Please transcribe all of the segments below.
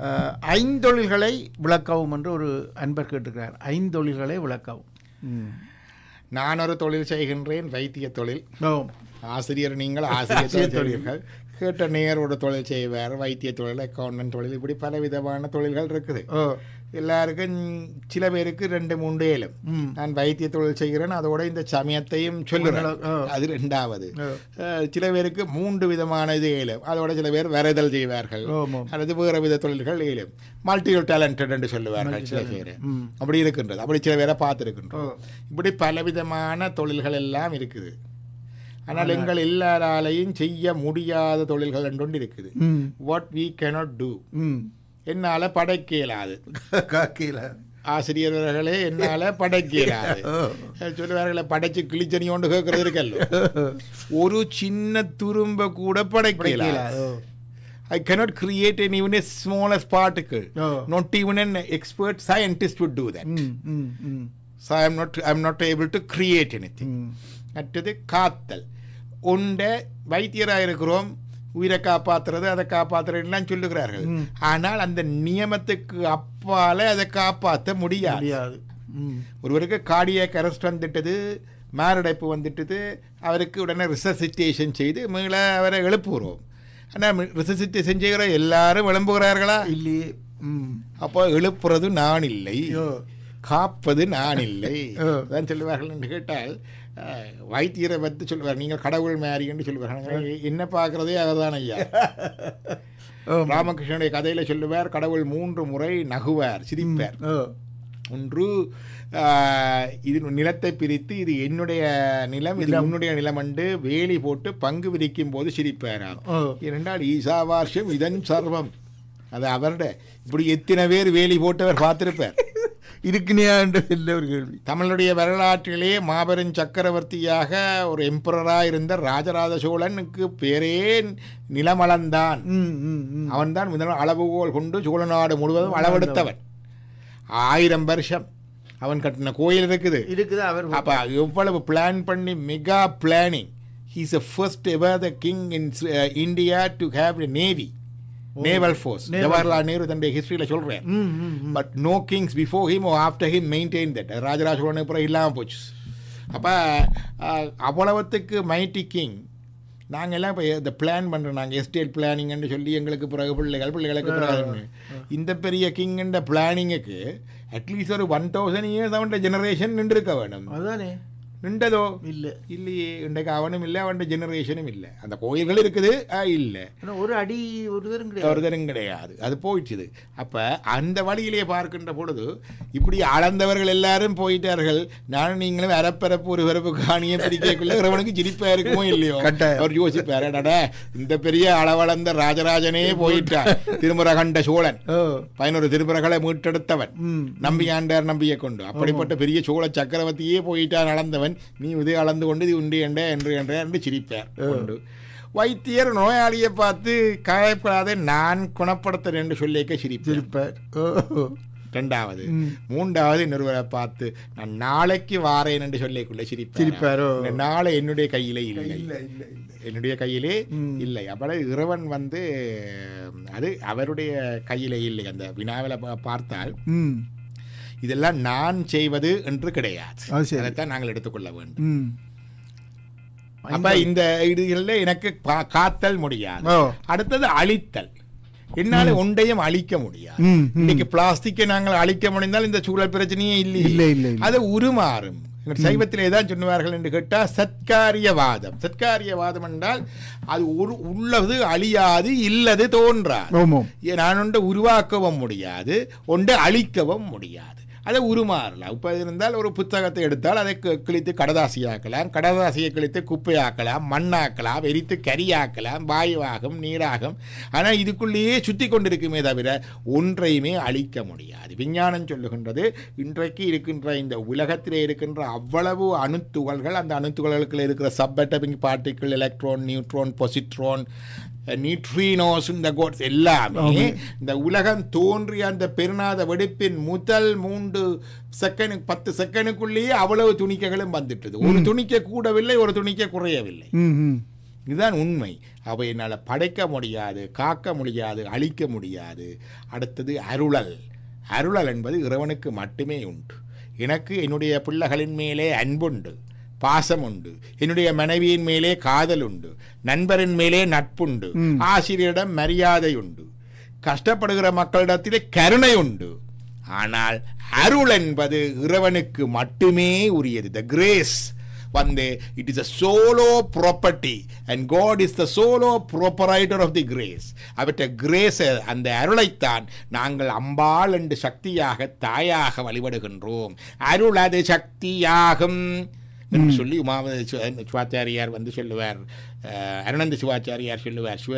அஹ், ஐந்தொழில்களை விளக்கவும் என்று ஒரு அன்பர் கேட்டுக்கிறார் ஐந்தொழில்களை விளக்கவும் ம். நான் ஒரு தொழில் செய்கின்றேன் வைத்திய தொழில் ஓ ஆசிரியர் நீங்கள் ஆசிரியர் தொழில் செய்வீர்கள் கேட்ட நேரோட தொழில் செய்வார் வைத்திய தொழில் அக்கௌண்டன்ட் தொழில் இப்படி பல விதமான தொழில்கள் இருக்குது ஓ எல்லாருக்கும் சில பேருக்கு ரெண்டு மூன்று ஏழும் ம். நான் வைத்திய தொழில் செய்கிறேன் அதோட இந்த சமயத்தையும் சொல்லுறேன் ஆ. அது ரெண்டாவது ஆ. அஹ், சில பேருக்கு மூன்று விதமான இது ஏழும் அதோட சில பேர் வரைதல் செய்வார்கள் ஆமாம். அல்லது வேறு வித தொழில்கள் ஏழும் மல்டி டேலண்டட் என்று சொல்லுவார்கள் சில பேர் ம். அப்படி இருக்கின்றது அப்படி சில பேரை பார்த்துருக்கின்றோம் ஓ இப்படி பலவிதமான தொழில்கள் எல்லாம் இருக்குது ஆனால் எங்கள் எல்லாராலையும் செய்ய முடியாத தொழில்கள் என்று இருக்குது ம் வாட் we cannot do ம் என்னால படைக்க இயலாது காக்கையில் ஆசிரியர்களே என்னால படைக்க இயலாது சொல்லுவார்களே படைச்சு கிழிச்சனியோண்டு கேட்கறது இருக்கല്ലോ ஒரு சின்ன துரும்ப கூட படைக்க இயலாது I cannot create an even a smallest particle. Oh. Not even an expert scientist would do that. ம் ம் ம் So I am not I am not able to create anything. ம் மற்றது காத்தல் உண்ட வைத்தியராக இருக்கிறோம் உயிரை காப்பாத்துறது அதை காப்பாத்துறதுலாம் சொல்லுகிறார்கள் ம். ஆனால் அந்த நியமத்துக்கு அப்பால அதை காப்பாற்ற முடியாது முடியாது ம் ஒருவருக்கு கார்டியாக் அரெஸ்ட் வந்துட்டது மாரடைப்பு வந்துட்டது அவருக்கு உடனே ரிசசிட்டேஷன் செய்து மீள அவரை எழுப்புகிறோம் ஆனால் ரிசசிட்டேஷன் செய்கிற எல்லாரும் எழும்புகிறார்களா இல்லையே ம் அப்போ எழுப்புறது நான் இல்லை ஐயோ. காப்பது நான் இல்லை ஓ. அதான் சொல்லுவார்கள் என்று கேட்டால் அஹ், வைத்தியரை பற்றி சொல்லுவார் நீங்கள் கடவுள் மாறி என்று சொல்லுவார்கள் என்ன பார்க்கறதே அவர்தான் ஐயா ஆமாம். ராமகிருஷ்ணனுடைய கதையில சொல்லுவார் கடவுள் மூன்று முறை நகுவார் சிரிப்பார் ஓ ஒன்று ஆஹ், இது நிலத்தை பிரித்து இது என்னுடைய நிலம் இது உன்னுடைய நிலம் என்று வேலி போட்டு பங்கு விரிக்கும் போது சிரிப்பாராம் ஓ இரண்டால் ஈசாவார்ஷம் இதன் சர்வம் அது அவருடைய இப்படி எத்தனை பேர் வேலி போட்டவர் பார்த்திருப்பார் இருக்குனியா என்று இல்லை ஒரு கேள்வி தமிழுடைய வரலாற்றிலே மாபெரும் சக்கரவர்த்தியாக ஒரு எம்பரராக இருந்த ராஜராஜ சோழனுக்கு பேரே நிலமளந்தான் ம் ம் ம் அவன்தான் முதல் அளவுகோல் கொண்டு சோழ நாடு முழுவதும் அளவெடுத்தவன் ஆயிரம் வருஷம் அவன் கட்டின கோயில் இருக்குது இருக்குது அவர் அப்ப எவ்வளவு பிளான் பண்ணி mega planning he's a first ever the king in India to have a navy naval force Naval Jawaharlal Nehru தன்னுடைய ஹிஸ்டரியில் சொல்றேன் ம் ம் ம். But no kings before him after him maintain that Rajaraja சோழனுக்கு அப்புறம் இல்லாமல் போச்சு அப்போ அவ்வளவத்துக்கு மைட்டி கிங் நாங்கள் எல்லாம் இப்போ இந்த பிளான் பண்ணுறோம் நாங்கள் எஸ்டேட் பிளானிங்னு சொல்லி எங்களுக்கு பிறகு பிள்ளைகள் பிள்ளைகளுக்கு பிறகு இந்த பெரிய கிங்குன்ற பிளானிங்குக்கு அட்லீஸ்ட் ஒரு ஒன் தௌசண்ட் இயர்ஸ் அவன் ஜெனரேஷன் நின்றுருக்க வேணும் அதுதானே நின்றதோ இல்லை இல்லையே இன்றைக்கு அவனும் இல்லை அவன் ஜெனரேஷனும் இல்லை அந்த கோயில்கள் இருக்குது இல்லை ஆனால் ஒரு அடி ஒரு தரம் கிடையாது ஒருத்தரும் கிடையாது அது போயிடுச்சுது அப்ப அந்த வழியிலே பார்க்கின்ற பொழுது இப்படி அளந்தவர்கள் எல்லாரும் போயிட்டார்கள் நானும் நீங்களும் அரப்பரப்பு ஒரு பிறப்பு காணியை பிரிக்கக்குள்ள இறைவனுக்கு சிரிப்பா இருக்குமோ இல்லையோ கட்டாயம். அவர் யோசிப்பாரு "அடடா, இந்த பெரிய அளவளந்த ராஜராஜனே போயிட்டான் திருமுறை கண்ட சோழன் ஓ பதினோரு திருமுறைகளை மீட்டெடுத்தவன் ம் நம்பி ஆண்டார் நம்பியை கொண்டு அப்படிப்பட்ட பெரிய சோழ சக்கரவர்த்தியே போயிட்டான் அளந்தவன் நீ இது அளந்து கொண்டு இது உண்டு என்ற என்று என்ற என்று சிரிப்பார் கொண்டு வைத்தியர் நோயாளியை பார்த்து காயப்படாத நான் குணப்படுத்துறேன் என்று சொல்லிக்க சிரிப்பார் திருப்பார் ஓ ரெண்டாவது ம். மூன்றாவது இன்னொருவரை பார்த்து நான் நாளைக்கு வாரேன் என்று சொல்லிக்குள்ள சிரிப்பார் சிரிப்பாரோ? இந்த நாளை என்னுடைய கையிலே இல்லை இல்லை இல்லை இல்லை என்னுடைய கையிலே ம். இல்லை அப்போ இறைவன் வந்து அது அவருடைய கையிலே இல்லை அந்த வினாவில் பா- பார்த்தால் ம் இதெல்லாம் நான் செய்வது என்று கிடையாது அது சரி. அதைத்தான் நாங்கள் எடுத்துக்கொள்ள வேண்டும் ம் அப்ப இந்த இதுகளில் எனக்கு பா- காத்தல் முடியாது ஓ அடுத்தது அழித்தல் என்னால ஒன்றையும் அழிக்க முடியாது ம் ம். இன்னைக்கு பிளாஸ்டிக்கை நாங்கள் அழிக்க முடிந்தால் இந்த சூழல் பிரச்சனையே இல்லை இல்லை இல்லை இல்லை அது உருமாறும் எங்கள் சைவத்திலே தான் சொன்னார்கள் என்று கேட்டால் சத்காரியவாதம் சத்காரியவாதம் என்றால் அது ஒரு உள்ளது அழியாது இல்லது தோன்றாது ஆமாம் ஏ, நான் ஒன்றை உருவாக்கவும் முடியாது ஒன்றை அழிக்கவும் முடியாது அதை உருமாறலாம் இப்போ இருந்தால் ஒரு புத்தகத்தை எடுத்தால் அதை கி- கிழித்து கடதாசியாக்கலாம் கடதாசியை கிழித்து குப்பையாக்கலாம் மண்ணாக்கலாம் எரித்து கரியாக்கலாம் வாயுவாகும் நீராகும் ஆனால் இதுக்குள்ளேயே சுற்றி கொண்டிருக்குமே தவிர ஒன்றையுமே அழிக்க முடியாது விஞ்ஞானம் சொல்லுகின்றது இன்றைக்கு இருக்கின்ற இந்த உலகத்திலே இருக்கின்ற அவ்வளவு அணுத்துகள்கள் அந்த அணுத்துகள்களுக்குள்ள இருக்கிற சப்பட்டபிங் particle electron neutron positron neutrinos இந்த கோட்ஸ் எல்லாமே இந்த உலகம் தோன்றிய அந்த பெருநாத வெடிப்பின் முதல் மூன்று செகண்ட் பத்து செகண்டுக்குள்ளேயே அவ்வளவு துணிக்கைகளும் வந்துட்டது ஒரு துணிக்க கூடவில்லை ஒரு துணிக்க குறையவில்லை ம் ம் இதுதான் உண்மை அவை என்னால் படைக்க முடியாது காக்க முடியாது அழிக்க முடியாது அடுத்தது அருளல் அருளல் என்பது இறைவனுக்கு மட்டுமே உண்டு எனக்கு என்னுடைய பிள்ளைகளின் மேலே அன்புண்டு பாசம் உண்டு என்னுடைய மனைவியின் மேலே காதல் உண்டு நண்பரின் மேலே நட்புண்டு ஆசிரியரிடம் மரியாதை உண்டு கஷ்டப்படுகிற மக்களிடத்திலே கருணை உண்டு ஆனால் அருள் என்பது இறைவனுக்கு மட்டுமே உரியது த கிரேஸ் வந்து it is a solo property and God is the solo proprietor of the grace அவற்றை கிரேஸ் அந்த அருளைத்தான் நாங்கள் அம்பாள் என்று சக்தியாக தாயாக வழிபடுகின்றோம் அருள் அது சக்தியாகும் என்று சொல்லி உமாவதி சிவ- சிவாச்சாரியார் வந்து சொல்லுவார் அஹ், அருணந்த சிவாச்சாரியார் சொல்லுவார் சிவ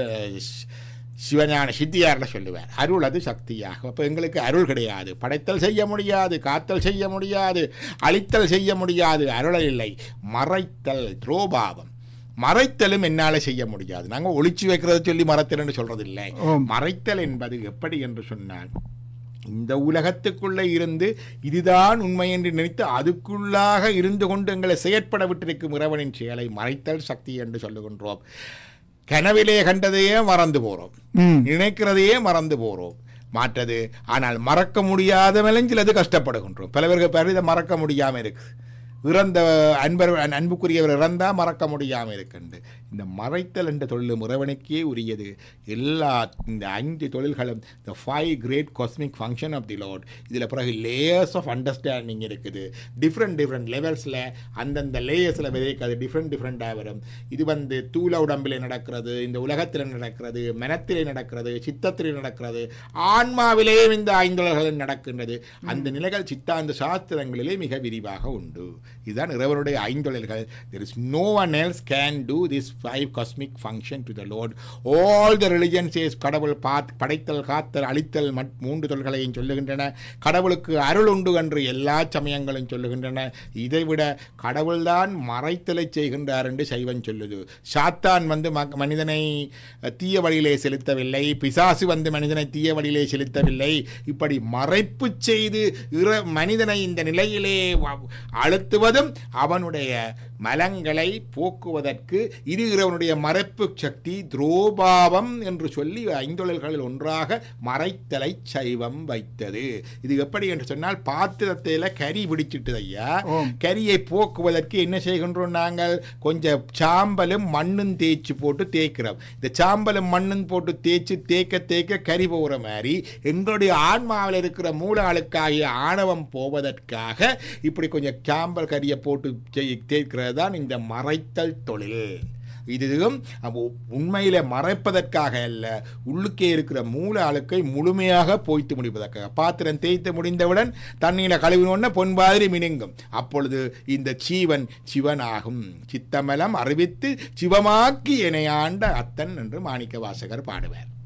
சிவஞான சித்தியாரில் சொல்லுவார் அருள் அது சக்தியாகும் அப்போ எங்களுக்கு அருள் கிடையாது படைத்தல் செய்ய முடியாது காத்தல் செய்ய முடியாது அழித்தல் செய்ய முடியாது அருளல் இல்லை மறைத்தல் துரோபாவம் மறைத்தலும் என்னால் செய்ய முடியாது நாங்கள் ஒளிச்சு வைக்கிறத சொல்லி மறைத்தல்னு சொல்றதில்லை ஆம். மறைத்தல் என்பது எப்படி என்று சொன்னால் இந்த உலகத்துக்குள்ளே இருந்து இதுதான் உண்மை என்று நினைத்து அதுக்குள்ளாக இருந்து கொண்டு எங்களை செயற்பட விட்டிருக்கும் இறைவனின் செயலை மறைத்தல் சக்தி என்று சொல்லுகின்றோம் கனவிலே கண்டதையே மறந்து போறோம் ம் நினைக்கிறதையே மறந்து போறோம் மாற்றது ஆனால் மறக்க முடியாத மெலஞ்சில் அது கஷ்டப்படுகின்றோம் பல பேருக்கு பேர் இதை மறக்க முடியாமல் இருக்கு இறந்த அன்பர் அன்புக்குரியவர் இறந்தா மறக்க முடியாமல் இருக்குண்டு இந்த மறைத்தல் என்ற தொழிலும் இறைவனுக்கே உரியது எல்லா இந்த அஞ்சு தொழில்களும் the five great cosmic function of the lord இதில் பிறகு லேயர்ஸ் ஆஃப் அண்டர்ஸ்டாண்டிங் இருக்குது டிஃப்ரெண்ட் டிஃப்ரெண்ட் லெவல்ஸில் அந்தந்த லேயர்ஸில் விதைக்காது டிஃப்ரெண்ட் டிஃப்ரெண்ட்டாக வரும் இது வந்து தூள உடம்பில் நடக்கிறது இந்த உலகத்தில் நடக்கிறது மனத்திலே நடக்கிறது சித்தத்திலே நடக்கிறது ஆன்மாவிலேயும் இந்த ஐந்தொழல்கள் நடக்கின்றது அந்த நிலைகள் சித்தாந்த சாஸ்திரங்களிலே மிக விரிவாக உண்டு இதுதான் இறைவனுடைய ஐந்தொழில்கள் there is no one else can do this five cosmic function to the lord all the religions is கடவுள் பாத் படைத்தல் காத்தல் அழித்தல் மட் மூன்று தொல்களையும் சொல்லுகின்றன கடவுளுக்கு அருள் உண்டு என்று எல்லா சமயங்களும் சொல்லுகின்றன இதைவிட கடவுள்தான் மறைத்தலை செய்கின்றார் என்று சைவன் சொல்லுது சாத்தான் வந்து ம- மனிதனை அஹ், தீய வழியிலே செலுத்தவில்லை பிசாசு வந்து மனிதனை தீய வழியிலே செலுத்தவில்லை இப்படி மறைப்பு செய்து இற மனிதனை இந்த நிலையிலே வ- அழுத்துவதும் அவனுடைய மலங்களை போக்குவதற்கு இது இறைவனுடைய மறைப்பு சக்தி துரோபாவம் என்று சொல்லி ஐந்தொழில்களில் ஒன்றாக மறைத்தலை சைவம் வைத்தது இது எப்படி என்று சொன்னால் பாத்திரத்தில் கறி பிடிச்சிட்டு ஐயா ஓம். கரியை போக்குவதற்கு என்ன செய்கின்றோம் நாங்கள் கொஞ்சம் சாம்பலும் மண்ணும் தேய்ச்சி போட்டு தேய்க்கிறோம் இந்த சாம்பலும் மண்ணும் போட்டு தேய்ச்சி தேய்க்க தேய்க்க கறி போகிற மாதிரி எங்களுடைய ஆன்மாவில் இருக்கிற மூல ஆளுக்காகிய ஆணவம் போவதற்காக இப்படி கொஞ்சம் சாம்பல் கரியை போட்டு தேய்- தேய்க்கிறது தான் இந்த மறைத்தல் தொழில் இதுவும் அப்போ உண்மையில மறைப்பதற்காக அல்ல உள்ளுக்கே இருக்கிற மூல அழுக்கை முழுமையாக போய்த்து முடிப்பதற்காக பாத்திரம் தேய்த்து முடிந்தவுடன் தண்ணீரை கழுவினோடனே பொன்பாதிரி மினுங்கும் அப்பொழுது இந்த சீவன் சிவனாகும் சித்தமலம் அறிவித்து சிவமாக்கி இணையாண்ட அத்தன் என்று மாணிக்க வாசகர் பாடுவார்